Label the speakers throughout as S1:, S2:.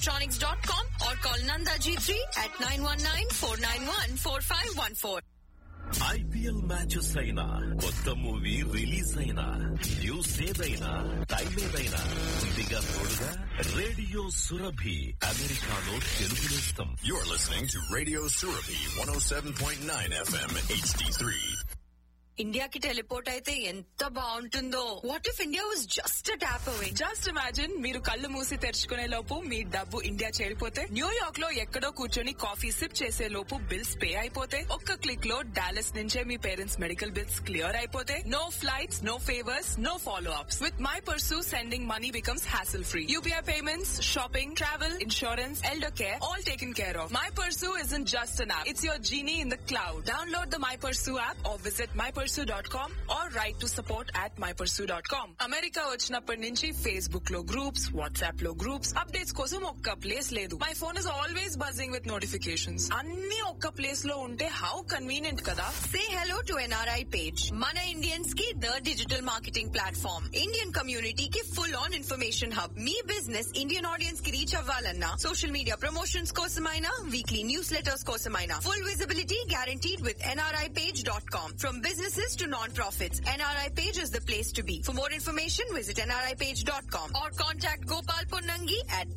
S1: electronics.com or call Nanda G3 at 919-491-4514.
S2: IPL matches అయినా కొత్త movie release అయినా news ఏదైనా టైం ఏదైనా ముందుగా తోడుగా రేడియో సురభి అమెరికాలో తెలుగు నేస్తం
S3: You're listening to Radio Surabi 107.9 FM HD3.
S1: ఇండియాకి టెలిపోర్ట్ అయితే ఎంత బాగుంటుందో what if India was just tap away
S4: just imagine మీరు కళ్ళు మూసి తెరుచుకునే లోపు మీ డబ్బు ఇండియా చేరిపోతే న్యూయార్క్ లో ఎక్కడో కూర్చొని కాఫీ సిప్ చేసే లోపు బిల్స్ పే అయిపోతే ఒక్క క్లిక్ లో డాలస్ నుంచే మీ పేరెంట్స్ మెడికల్ బిల్స్ క్లియర్ అయిపోతే no flights no favours no follow ups with My Pursu sending money becomes hassle free UPI payments shopping travel insurance elder care all taken care of My Pursu is in just an app it's your genie in the cloud download the My Pursu app or visit my dot com or write to support at my dot com America వచ్చినప్పటి నుంచి Facebook లో groups WhatsApp లో groups updates కోసం ఒక్క place లేదు my phone is always buzzing with notifications అన్ని ఒక్క place లో ఉంటే హౌ కన్వీనియంట్ కదా
S1: Say hello to NRI page. Mana Indians की the digital marketing platform. Indian community की full on information hub. Me business Indian audience की reach అవ్వాలన్నా social media promotions కోసమైనా weekly newsletters కోసమైనా full visibility guaranteed with nripage.com. From businesses to non-profits, NRI page is the place to be. For more information, visit nripage.com or contact Gopal Ponnangi at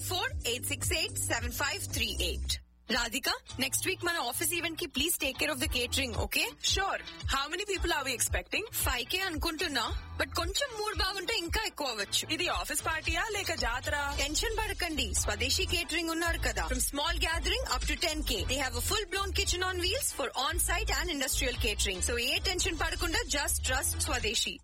S1: 214-868-7538. Radhika, next week మన office event కి please take care of the catering okay
S4: sure how many people are we expecting
S1: five K అనుకుంటున్నా but కొంచెం mood బాగుంటే ఇంకా ఎక్కువ అవ్వచ్చు
S4: ఇది office పార్టీయా లేక జాతర
S1: టెన్షన్ పడకండి స్వదేశీ కేటరింగ్ ఉన్నారు కదా from small gathering up to ten K they have full blown kitchen on wheels for on site and industrial catering so ఏ టెన్షన్ పడకుండా just trust Swadeshi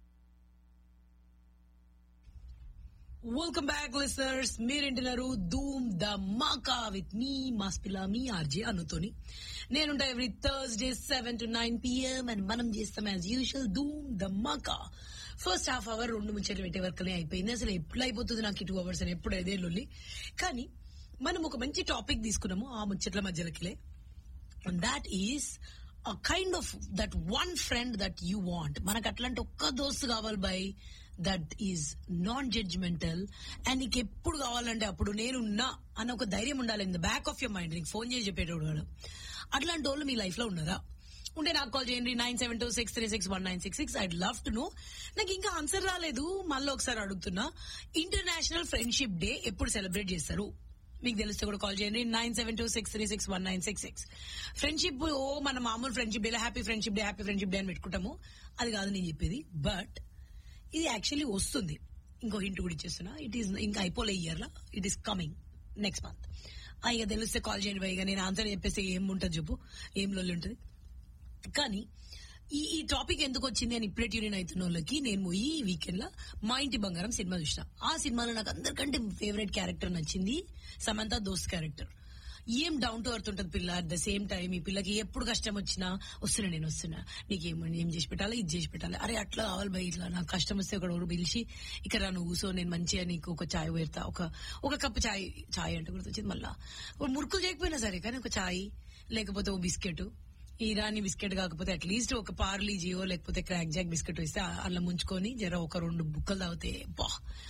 S5: welcome back listeners మీరేంటున్నారు ధూమ్ ద మాకా విత్ మీ మాస్పిలా మీ ఆర్జే అనుతోని నేనుంటా every Thursday seven to nine PM and మనం చేస్తాం as usual Dhoom Dhamaka first half hour రెండు ముచ్చట్లు పెట్టే వరకునే అయిపోయింది అసలు ఎప్పుడు అయిపోతుంది నాకు టూ అవర్స్ అని ఎప్పుడు అదే లొల్లి కానీ మనం ఒక మంచి టాపిక్ తీసుకున్నాము ఆ ముచ్చట్ల మధ్యలోకిలే that is a kind of that one friend that you want మనకు అట్లాంటి ఒక్క దోస్తు కావాలి by that is non judgemental and నీకు ఎప్పుడు కావాలంటే అప్పుడు నేనున్నా అన్న ఒక ధైర్యం ఉండాలి in the back of your mind నీకు ఫోన్ చేసి చెప్పేటోడు వాడు అట్లాంటి వాళ్ళు మీ లైఫ్ లో ఉన్నారా ఉంటే నాకు కాల్ చేయండి nine seven two six three six one nine six six I'd love to know నాకు ఇంకా ఆన్సర్ రాలేదు మళ్ళీ ఒకసారి అడుగుతున్నా ఇంటర్నేషనల్ ఫ్రెండ్షిప్ డే ఎప్పుడు సెలబ్రేట్ చేస్తారు మీకు తెలిస్తే కూడా కాల్ చేయండి nine seven two six three six one nine six six friendship ఓ మన మామూలు friendship day happy friendship day happy friendship day అని పెట్టుకుంటాము అది కాదు నేను చెప్పేది బట్ ఇది యాక్చువల్లీ వస్తుంది ఇంకో హింట్ కూడా ఇచ్చేస్తున్నా ఇట్ ఈస్ ఇంకా అయిపోలే ఇయర్ లా it is coming next month ఇక తెలిస్తే కాల్ చేయండి పైగా నేను ఆన్సర్ చెప్పేసి ఏం ఉంటుంది చెప్పు ఏం లొల్లి ఉంటుంది కానీ ఈ ఈ టాపిక్ ఎందుకు వచ్చింది అని ఇప్పుడే ట్యూన్ అవుతున్న వాళ్ళకి నేను ఈ వీకెండ్ లో మా ఇంటి బంగారం సినిమా చూసిన ఆ సినిమాలో నాకు అందరికంటే ఫేవరెట్ క్యారెక్టర్ నచ్చింది సమంత దోస్త్ క్యారెక్టర్ ఏం డౌన్ టు అర్త్ ఉంటుంది పిల్ల అట్ ద సేమ్ టైం ఈ పిల్లకి ఎప్పుడు కష్టం వచ్చినా వస్తున్నా నేను వస్తున్నా నీకేమని ఏం చేసి పెట్టాలి ఇది చేసి పెట్టాలి అరే అట్లా కావాలి బై ఇట్లా నాకు కష్టం వస్తే ఒకడు ఒకడు పిలిచి ఇక్కడ నువ్వు కూర్చో నేను మంచిగా నీకు ఒక చాయ్ పెడతా ఒక ఒక కప్పు చాయ్ చాయ్ అంటే గుర్తొచ్చింది మళ్ళా ఒక మురుకులు చేయకపోయినా సరే కానీ ఒక చాయ్ లేకపోతే ఓ బిస్కెట్ ఇరానీ బిస్కెట్ కాకపోతే అట్లీస్ట్ ఒక పార్లీ జియో లేకపోతే క్రాక్ జాక్ బిస్కెట్ వేస్తే అలా ముంచుకొని జర ఒక రెండు బుక్కలు తాగితే బా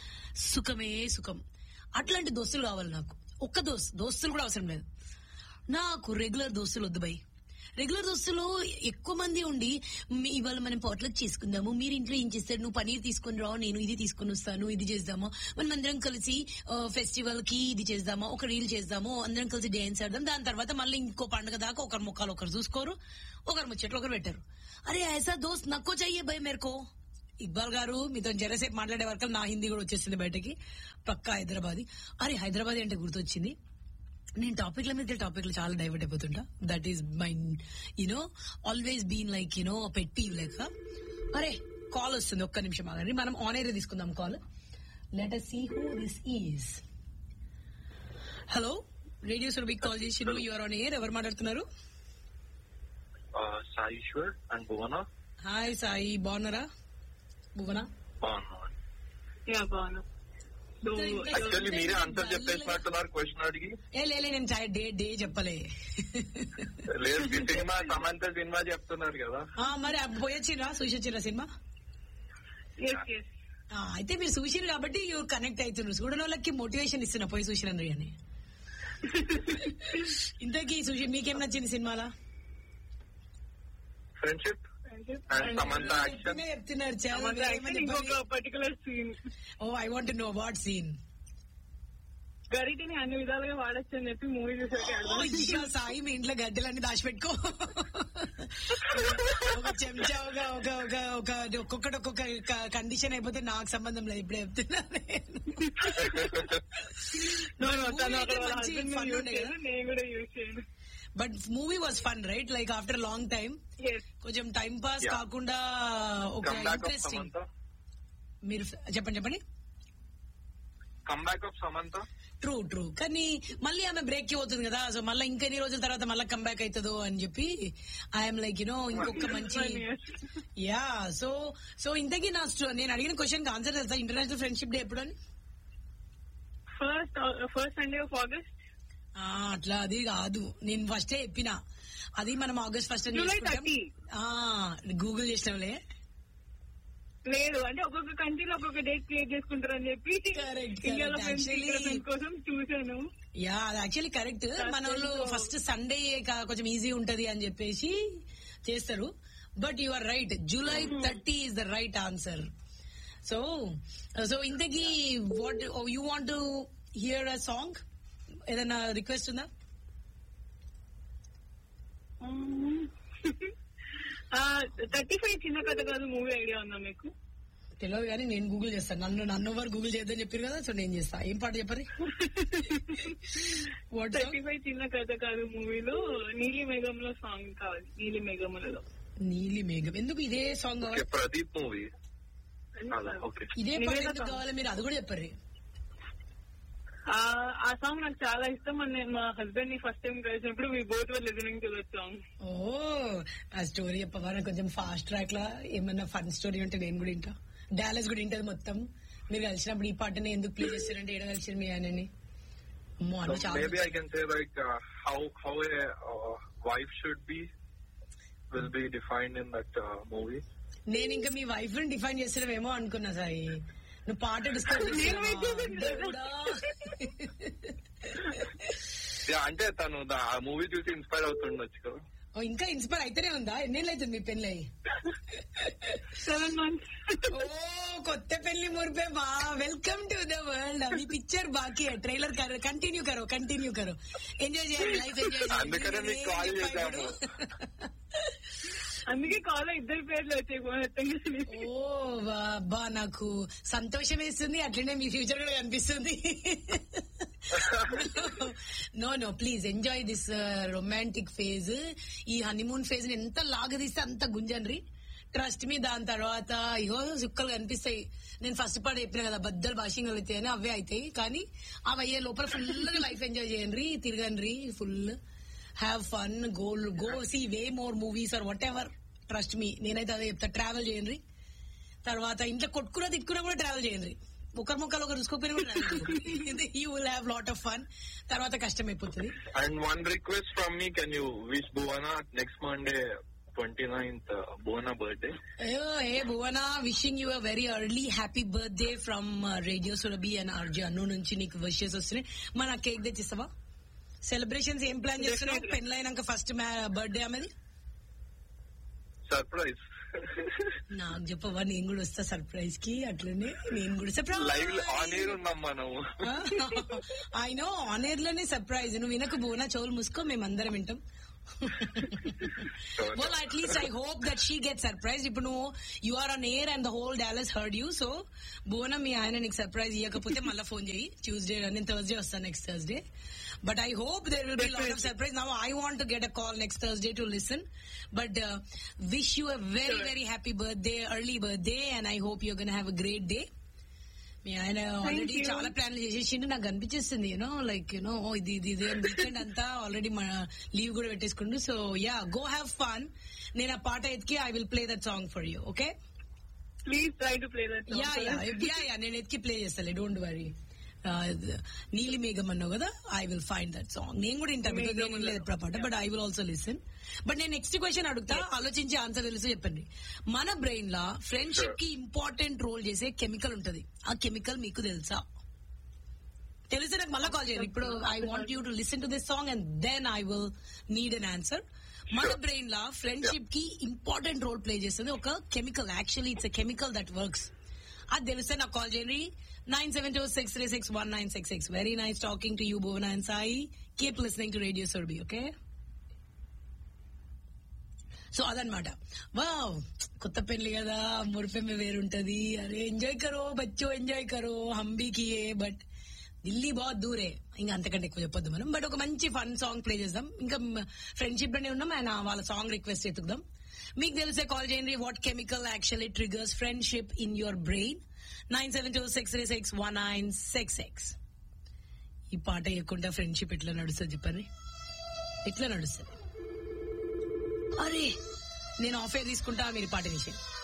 S5: సుఖమే సుఖం అట్లాంటి దోస్తులు కావాలి నాకు ఒక్క దోస్తు దోస్తులు కూడా అవసరం లేదు నాకు రెగ్యులర్ దోస్తులు వద్దు బై రెగ్యులర్ దోస్తులు ఎక్కువ మంది ఉండి "మీ- ఇవాళ మనం పోట్లకు చేసుకుందాము మీరు ఇంట్లో ఏం చేస్తారు నువ్వు పనీర్ తీసుకొని రావు నేను ఇది తీసుకొని వస్తాను ఇది చేద్దాము మనం అందరం కలిసి ఫెస్టివల్ కి ఇది చేద్దామా ఒక రీల్ చేద్దాము అందరం కలిసి డాన్స్ ఆడదాం దాని తర్వాత మళ్ళీ ఇంకో పండుగ దాకా ఒకరి ముఖాలు ఒకరు చూసుకోరు ఒకరు ముచ్చట్లు ఒకరు పెట్టారు అరే ఐసా దోస్త్ నక్కో చెయ్యే భయ్ మేరకో ఇక్బాల్ గారు మీతో జరసేపు మాట్లాడే వరకు నా హిందీ కూడా వచ్చేసింది బయటకి పక్కా హైదరాబాద్ అరే హైదరాబాద్ అంటే గుర్తొచ్చింది నేను టాపిక్ల మీద టాపిక్లు చాలా డైవర్ట్ అయిపోతుంటా that is my you know always been like you know పెట్టి లెక్క అరే కాల్ వస్తుంది ఒక్క నిమిషం ఆగండి మనం ఆన్ ఎయిర్ తీసుకుందాం call let us see who this is hello radio సురభిక్ కాల్ చేసి యూఆర్ ఆన్ ఎయిర్ ఎవరు మాట్లాడుతున్నారు
S6: uh, Saishwar and Bhuvana.
S5: Hi Sai బాగున్నారా భువన
S6: బాగున్నాను
S7: యా బాను
S6: యాక్చువల్లీ మీరే ఆన్సర్ చెప్పేసినట్టున్నారు క్వశ్చన్ అడిగి
S5: ఏ లేలే నేను చాయ్ డే డే చెప్పలే
S6: లేదు ఈ సినిమా సమంత సినిమా చెప్తున్నారు కదా
S5: ఆ, మరి పోయొచ్చిరా చూసొచ్చిరా సినిమా
S7: ఎస్ ఎస్
S5: ఆ, అయితే మీరు చూసిరు కాబట్టి ఇవి కనెక్ట్ అవుతున్నారు చూడని వాళ్ళకి మోటివేషన్ ఇస్తున్నా పోయి చూసిరండి అని ఇంతకీ సుషి మీకేం నచ్చింది సినిమాలో
S6: ఫ్రెండ్షిప్ అండ్ సమంత యాక్షన్
S5: చెప్తూనే చెప్తున్నారు చాలా
S7: సమంత
S5: వేరే
S7: యాక్షన్
S5: మంది
S7: ఇంకొక particular scene
S5: oh I want know what scene
S7: గరిటిని అన్ని విధాలుగా వాడచ్చు అని చెప్పి మూవీ చూసాక అర్థం
S5: సాయి మీ ఇంట్లో గడ్డలన్నీ దాచిపెట్టుకో ఒక చెంచా ఒక ఒక ఒక ఒక ఒక్కొక్కటి ఒక్కొక్క కండిషన్ అయిపోతే నాకు సంబంధం లేదు ఇప్పుడే చెప్తున్నా
S7: No, no, తను
S5: Movie అయితే
S7: అక్కడ వాళ్ళ
S5: మంచి
S7: husband ని
S5: fun
S7: use
S5: ఉండే
S7: చేయను,
S5: కదా?
S7: నేను కూడా యూజ్ చేయను
S5: but movie was fun right like after long time
S7: yes
S5: కొంచెం టైం పాస్
S6: Yeah.
S5: కాకుండా ఒక
S6: come back of
S5: interesting
S6: Samantha
S5: మీరు చెప్పండి చెప్పండి
S6: come back of Samantha
S5: true true కానీ మళ్ళీ ఆమె బ్రేక్ కి పోతుంది కదా సో మళ్ళీ ఇంకెన్ని రోజుల తర్వాత మళ్ళీ కంబ్యాక్ అవుతుందో అని చెప్పి ఐఎమ్ లైక్ యునో ఇంకొక మంచి యా సో సో ఇంతకీ నా స్టో- నేను అడిగిన క్వశ్చన్ కి ఆన్సర్ తెలుసా ఇంటర్నేషనల్ ఫ్రెండ్షిప్ డే ఎప్పుడు అని
S7: first first Sunday of August
S5: ఆ, అట్లా అది కాదు నేను ఫస్టే చెప్పిన అది మనం ఆగస్ట్ ఫస్ట్
S7: July 30.
S5: గూగుల్ చేసినాంలే
S7: లేదు అంటే ఒక్కొక్క కంట్రీలో ఒక్కొక్క డేట్ క్రియేట్ చేసుకుంటారు అని చెప్పి
S5: Correct,
S7: ఇండియాలో
S5: correct.
S7: ఫ్రెండ్స్
S5: Actually-
S7: ఫ్రెండ్స్ కోసం చూశాను
S5: యా అది యాక్చువల్లీ కరెక్ట్ మన వాళ్ళు
S7: తెలుసు.
S5: ఫస్ట్ సండే కొంచెం ఈజీ ఉంటది అని చెప్పేసి చేస్తారు but you are right July thirty is the right answer so so ఇంతకీ what you want hear a song ఏదైనా రిక్వెస్ట్ ఉందా
S7: థర్టీ ఫైవ్ చిన్న కథ కాదు మూవీ ఐడియా ఉందా మీకు
S5: తెలియదు కానీ నేను గూగుల్ చేస్తాను నన్ను నన్ను ఎవరు గూగుల్ చేద్దని చెప్పారు కదా సో నేను చేస్తా ఏం పాట చెప్పరు వాట్
S7: థర్టీ ఫైవ్ చిన్న కథ కాదు మూవీలో నీలి మేఘంలో సాంగ్ కావాలి నీలి మేఘములలో
S5: నీలి మేఘం ఎందుకు ఇదే సాంగ్
S6: ఓకే
S5: కావాలి
S6: ప్రదీప్ మూవీ అలా ఓకే
S5: ఇదే పాట
S7: నివేద
S5: ఎందుకు
S7: song.
S5: కావాలి మీరు అది కూడా చెప్పరు
S7: ఆ- ఆ సాంగ్ నాకు చాలా ఇష్టం అని నేను మా హస్బెండ్ ని ఫస్ట్ టైం కలిసినప్పుడు మీ both were listening to that song
S5: ఓ ఆ స్టోరీ చెప్పవా నాకు కొంచెం ఫాస్ట్ ట్రాక్ లా ఏమన్నా ఫన్ స్టోరీ ఉంటే నేను కూడా వింటా డాలస్ కూడా వింటది మొత్తం మీరు కలిసినప్పుడు ఈ పాటని ఎందుకు ప్లే చేస్తారంటే ఏడ కలిసి మీ ఆయనని అమ్మో అన్న చాలా
S6: maybe I can say like how how a wife should be will be defined in that movie
S5: నేను ఇంకా మీ వైఫ్ ని డిఫైన్ చేస్తున్నావేమో అనుకున్నా సాయి నువ్వు పాట డిస్కస్
S7: నేను మీకు
S6: అంటే తను దా- ఆ మూవీ చూసి ఇన్స్పైర్ అవుతుండొచ్చు కదా
S5: ఇంకా ఇన్స్పైర్ అయితేనే ఉందా ఎన్నేళ్ళు అవుతుంది మీ పెళ్ళి అయ్యి
S7: సెవెన్ మంత్స్
S5: ఓ కొత్త పెళ్లి మురిపే బా వెల్కమ్ టు ద వరల్డ్ మీ పిక్చర్ బాకీ ట్రైలర్ కరో కంటిన్యూ కరో కంటిన్యూ కరో ఎంజాయ్ చేయండి లైఫ్ ఎంజాయ్
S6: అందుకనే మీకు call చేశాము.
S7: అందుకే కాల్ ఇద్దరు పేర్లు వచ్చాయి ఫోన్ ఎత్తంగా
S5: ఓ బా నాకు సంతోషం వేస్తుంది అట్లనే మీ ఫ్యూచర్ కూడా కనిపిస్తుంది no no please enjoy this romantic phase ఈ హనీమూన్ ఫేజ్ ని ఎంత లాగదీస్తే అంత గుంజండ్రి ట్రస్ట్ మీ దాని తర్వాత ఇగో సుక్కలు కనిపిస్తాయి నేను ఫస్ట్ పాట చెప్పిన కదా బద్దలు భాషింగ్ అవుతాయి అని అవే అవుతాయి కానీ అవి అయ్యే లోపల ఫుల్ గా లైఫ్ ఎంజాయ్ చేయండి తిరగండి full have fun go go see way more movies or whatever trust me నేనైతే అదే చెప్తా ట్రావెల్ చేయండి తర్వాత ఇంట్లో కొట్టుకున్నా తిట్టుకున్నా కూడా ట్రావెల్ చేయండి ఒకరి ముక్కలు ఒకరు చూసుకోకపోయినా కూడా you will have lot of fun తర్వాత కష్టం అయిపోతుంది
S6: and one request from me can you wish Bhuvana next Monday twenty ninth Bhuvana birthday
S5: అయ్యో ఏ Bhuvana wishing you a very early happy birthday from radio Surabhi and RJ Annu నుంచి నీకు విషెస్ వస్తున్నాయి మన cake తెచ్చిస్తావా సెలబ్రేషన్స్ ఏం ప్లాన్ చేస్తున్నావు పెళ్ళైనాక ఫస్ట్ బర్త్డే ఆమెది
S6: సర్ప్రైజ్
S5: నాకు చెప్పవా నేను కూడా వస్తా సర్ప్రైజ్ కి అట్లనే నేను కూడా
S6: లైవ్ ఆన్ ఎయిర్
S5: సర్ప్రైజ్
S6: ఉన్నాం మనము
S5: ఐ నో ఆన్ ఎయిర్ లోనే సర్ప్రైజ్ నువ్వు వినకు బోనా చెవులు మూసుకో మేమందరం వింటాం well at least i hope that she gets surprised ఇప్పుడు నువ్వు you are on air and the whole Dallas heard you so బోనా మీ ఆయన నీకు సర్ప్రైజ్ ఇవ్వకపోతే మళ్ళీ ఫోన్ చేయి ట్యూస్డే నేను థర్స్డే వస్తాను next Thursday but I hope there will be lot of surprise now I want to get a call next Thursday to listen but wish you a very very happy birthday early birthday and I hope you gonna have a great day మీ ఆయన already
S7: you.
S5: చాలా ప్లాన్లు చేసేసిండు నాకు కనిపించేస్తుంది you know like you know ఇది ఇది ఇది weekend అంతా already మన లీవ్ కూడా పెట్టేసుకుండు so yeah go have fun నేను ఆ పాట ఎత్తికి I will play that song for you okay
S7: please try to play that
S5: yeah yeah yeah yeah నేను ఎత్తికి ప్లే చేస్తాను డోంట్ వరీ నీలి మేఘం అన్నావు కదా I will find that song నేను కూడా వింటాను because నేను వినలేదు ఎప్పుడు ఆ పాట but I will also listen but నేను నెక్స్ట్ క్వశ్చన్ అడుగుతా ఆలోచించి ఆన్సర్ తెలుసు చెప్పండి మన బ్రెయిన్ లా ఫ్రెండ్షిప్ కి ఇంపార్టెంట్ రోల్ చేసే కెమికల్ ఉంటది ఆ కెమికల్ మీకు తెలుసా తెలిస్తే నాకు మళ్ళీ కాల్ చేయండి ఇప్పుడు I want you to listen to this song and then I will need an answer మన బ్రెయిన్ లా ఫ్రెండ్షిప్ కి ఇంపార్టెంట్ రోల్ ప్లే చేస్తుంది ఒక chemical actually it's a chemical that works అది తెలిస్తే నాకు కాల్ చేయండి nine seven two six three six one nine six six very nice talking to you Bhuvan and Sai keep listening to radio Surabhi okay so అదనమాట wow కొత్త పెళ్లి కదా మురిపెమ్మ వేరుంటది అరే enjoy కరో బచ్చో ఎంజాయ్ కరో హంబీకి బట్ ఢిల్లీ బాగా దూరే ఇంకా అంతకంటే ఎక్కువ చెప్పొద్దు మనం బట్ ఒక మంచి ఫన్ సాంగ్ ప్లే చేద్దాం ఇంకా ఫ్రెండ్షిప్ లోనే ఉన్నాం ఆయన వాళ్ళ సాంగ్ రిక్వెస్ట్ ఎత్తుకుదాం మీకు తెలిసే కాల్ చేయండి what chemical actually triggers friendship in your brain nine seven two six three six one nine six six ఈ పాట వేయకుండా ఫ్రెండ్షిప్ ఎట్లా నడుస్తుంది చెప్పండి ఎట్లా నడుస్తుంది అరే నేను ఆఫే తీసుకుంటా మీరు ఈ పాట విషయం